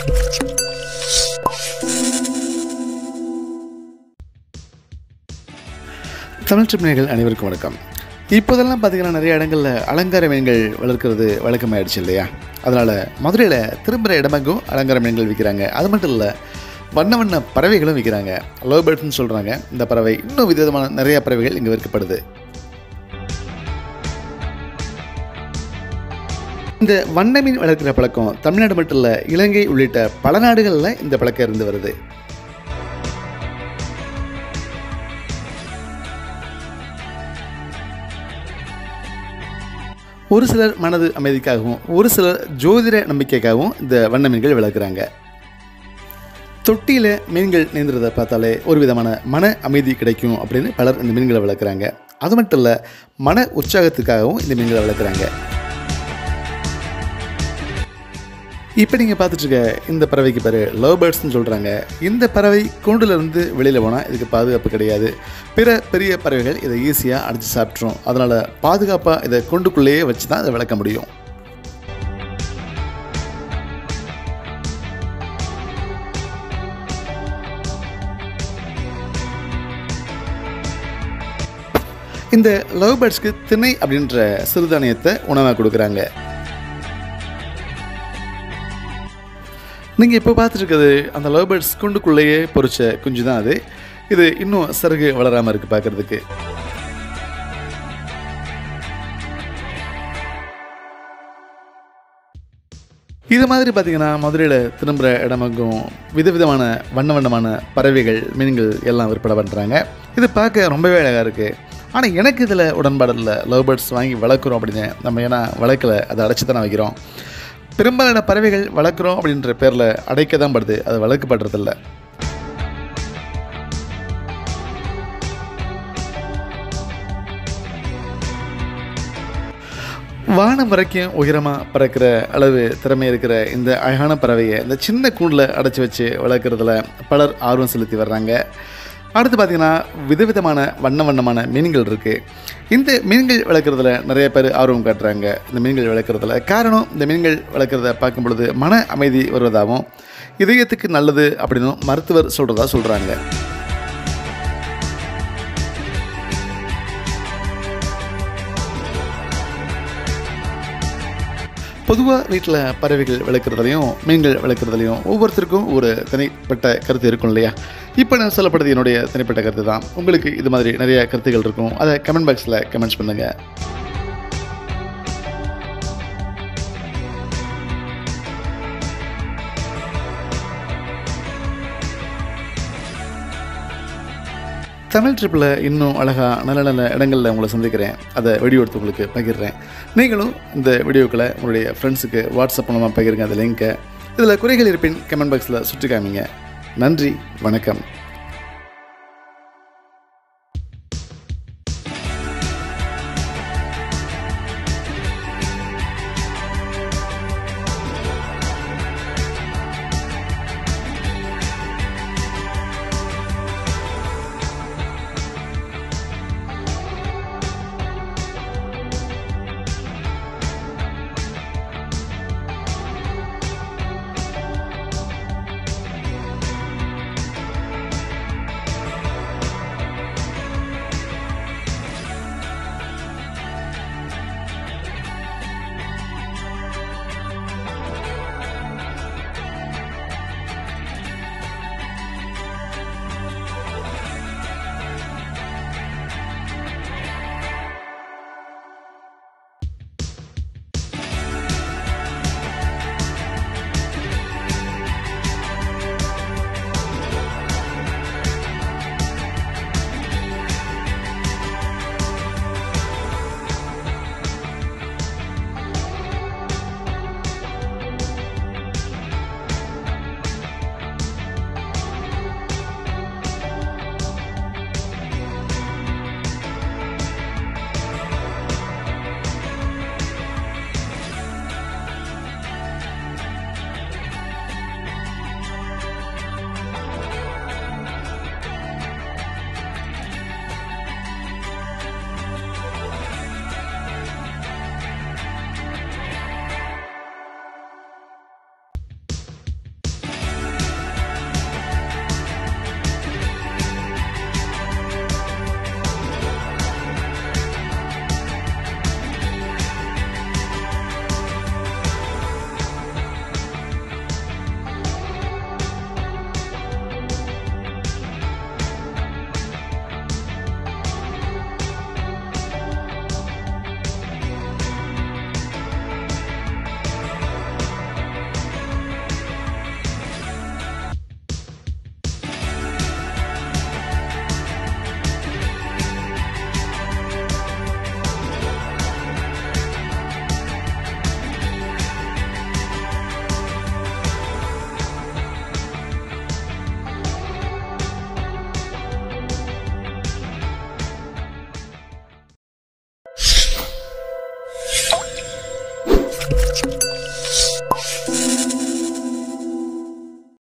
தமிழ் ட்ரிப்னிகள் அனைவருக்கும் வணக்கம் இப்போதெல்லாம் பார்த்தீங்கன்னா நிறைய இடங்களில் அலங்கார மீன்கள் வளர்க்குறது வழக்கமாயிடுச்சு இல்லையா அதனால் மதுரையில் திரும்புகிற இடமெங்கும் அலங்கார மீன்கள் விற்கிறாங்க அது மட்டும் இல்லை வண்ண வண்ண பறவைகளும் விற்கிறாங்க லவ் பேர்ட்ஸ்னு சொல்கிறாங்க இந்த பறவை இன்னும் விதவிதமான நிறைய பறவைகள் இங்கே விற்கப்படுது இந்த வண்ண மீன் வளர்க்குற பழக்கம் தமிழ்நாடு மட்டும் இல்லை இலங்கை உள்ளிட்ட பல நாடுகளில் இந்த பழக்கம் இருந்து வருது ஒரு சிலர் மனது அமைதிக்காகவும் ஒரு சிலர் ஜோதிட நம்பிக்கைக்காகவும் இந்த வண்ண மீன்கள் வளர்க்குறாங்க தொட்டியில் மீன்கள் நீந்துறதை பார்த்தாலே ஒரு விதமான மன அமைதி கிடைக்கும் அப்படின்னு பலர் இந்த மீன்களை வளர்க்குறாங்க அது மட்டும் இல்லை மன உற்சாகத்துக்காகவும் இந்த மீன்களை வளர்க்குறாங்க இப்போ நீங்கள் பார்த்துட்டு இருக்க இந்த பறவைக்கு பேர் லவ் பேர்ட்ஸ்னு சொல்கிறாங்க இந்த பறவை கூண்டுலேருந்து வெளியில் போனால் இதுக்கு பாதுகாப்பு கிடையாது பிற பெரிய பறவைகள் இதை ஈஸியாக அடித்து சாப்பிட்ரும் அதனால் பாதுகாப்பாக இதை கூண்டுக்குள்ளேயே வச்சு தான் இதை வளர்க்க முடியும் இந்த லவ் பேர்ட்ஸ்க்கு திணை அப்படின்ற சிறுதானியத்தை உணவாக கொடுக்குறாங்க நீங்கள் இப்போ பார்த்துருக்கிறது அந்த லவ் பேர்ட்ஸ் குண்டுக்குள்ளேயே பொறிச்ச குஞ்சு தான் அது இது இன்னும் சருகு வளராமல் இருக்குது பார்க்குறதுக்கு இது மாதிரி பார்த்தீங்கன்னா மதுரையில் திரும்புகிற இடமெங்கும் விதவிதமான வண்ண வண்ணமான பறவைகள் மீன்கள் எல்லாம் விற்பனை பண்ணுறாங்க இது பார்க்க ரொம்பவே அழகாக இருக்குது ஆனால் எனக்கு இதில் உடன்பாடு இல்லை லவ் பேர்ட்ஸ் வாங்கி வளர்க்குறோம் அப்படின்னு நம்ம ஏன்னா வளர்க்கல அதை அடைச்சி தானே வைக்கிறோம் பெரும்பாலான பறவைகள் வளர்க்குறோம் அப்படின்ற பேரில் அடைக்க தான் படுது அது வளர்க்கப்படுறதில்ல வானம் வரைக்கும் உயரமாக பறக்கிற அளவு திறமை இருக்கிற இந்த அழகான பறவையை இந்த சின்ன கூண்டில் அடைச்சி வச்சு வளர்க்குறதுல பலர் ஆர்வம் செலுத்தி வர்றாங்க அடுத்து பார்த்திங்கன்னா விதவிதமான வண்ண வண்ணமான மீன்கள் இருக்குது இந்த மீன்கள் வளர்க்குறதுல நிறைய பேர் ஆர்வம் காட்டுறாங்க இந்த மீன்கள் வளர்க்குறதுல காரணம் இந்த மீன்கள் வளர்க்குறத பார்க்கும் பொழுது மன அமைதி வருவதாகவும் இதயத்துக்கு நல்லது அப்படின்னும் மருத்துவர் சொல்கிறதா சொல்கிறாங்க பொதுவாக வீட்டில் பறவைகள் வளர்க்குறதுலையும் மீன்கள் வளர்க்குறதுலையும் ஒவ்வொருத்தருக்கும் ஒரு தனிப்பட்ட கருத்து இருக்கும் இல்லையா இப்போ நான் சொல்லப்படுறது என்னுடைய தனிப்பட்ட கருத்து தான் உங்களுக்கு இது மாதிரி நிறைய கருத்துகள் இருக்கும் அதை கமெண்ட் பாக்ஸில் கமெண்ட்ஸ் பண்ணுங்கள் தமிழ் ட்ரிப்பில் இன்னும் அழகாக நல்ல நல்ல இடங்களில் உங்களை சந்திக்கிறேன் அதை வீடியோ எடுத்து உங்களுக்கு பகிர்றேன் நீங்களும் இந்த வீடியோக்களை உங்களுடைய ஃப்ரெண்ட்ஸுக்கு வாட்ஸ்அப் மூலமாக பகிருங்க அந்த லிங்க்கை இதில் குறைகள் இருப்பின் கமெண்ட் பாக்ஸில் சுற்றி காமிங்க நன்றி வணக்கம்